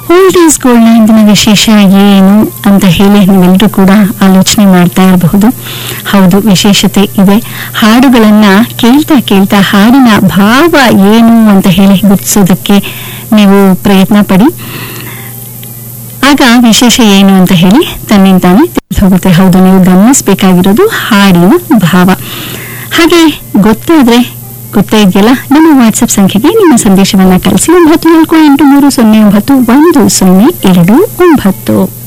old is ಗೋಲ್ಡ್ನ ಇಂದಿನ ವಿಶೇಷ ಏನು ಅಂತ ಹೇಳಿ ನೀವೆಲ್ಲರೂ ಕೂಡ ಆಲೋಚನೆ ಮಾಡ್ತಾ ಇರಬಹುದು ಹೌದು ವಿಶೇಷತೆ ಇದೆ ಹಾಡುಗಳನ್ನ ಕೇಳ್ತಾ ಕೇಳ್ತಾ ಹಾಡಿನ ಭಾವ ಏನು ಅಂತ ಹೇಳಿ ಗುರುತಿಸೋದಕ್ಕೆ ನೀವು ಪ್ರಯತ್ನ ಪಡಿ ಆಗ ವಿಶೇಷ ಏನು ಅಂತ ಹೇಳಿ ತನ್ನಿಂತಾನೆ ತಿಳಿದು ಹೋಗುತ್ತೆ ಹೌದು ನೀವು ಗಮನಿಸಬೇಕಾಗಿರೋದು ಹಾಡಿನ ಭಾವ ಹಾಗೆ ಗೊತ್ತಾದ್ರೆ ಗೊತ್ತೇ ಇದೆಯಲ್ಲ ನಮ್ಮ ವಾಟ್ಸಪ್ ಸಂಖ್ಯೆಗೆ ನಿಮ್ಮ ಸಂದೇಶವನ್ನ ಕಳಿಸಿ ಒಂಬತ್ತು ನಾಲ್ಕು ಎಂಟು ಮೂರು ಸೊನ್ನೆ ಒಂಬತ್ತು ಒಂದು ಸೊನ್ನೆ ಎರಡು ಒಂಬತ್ತು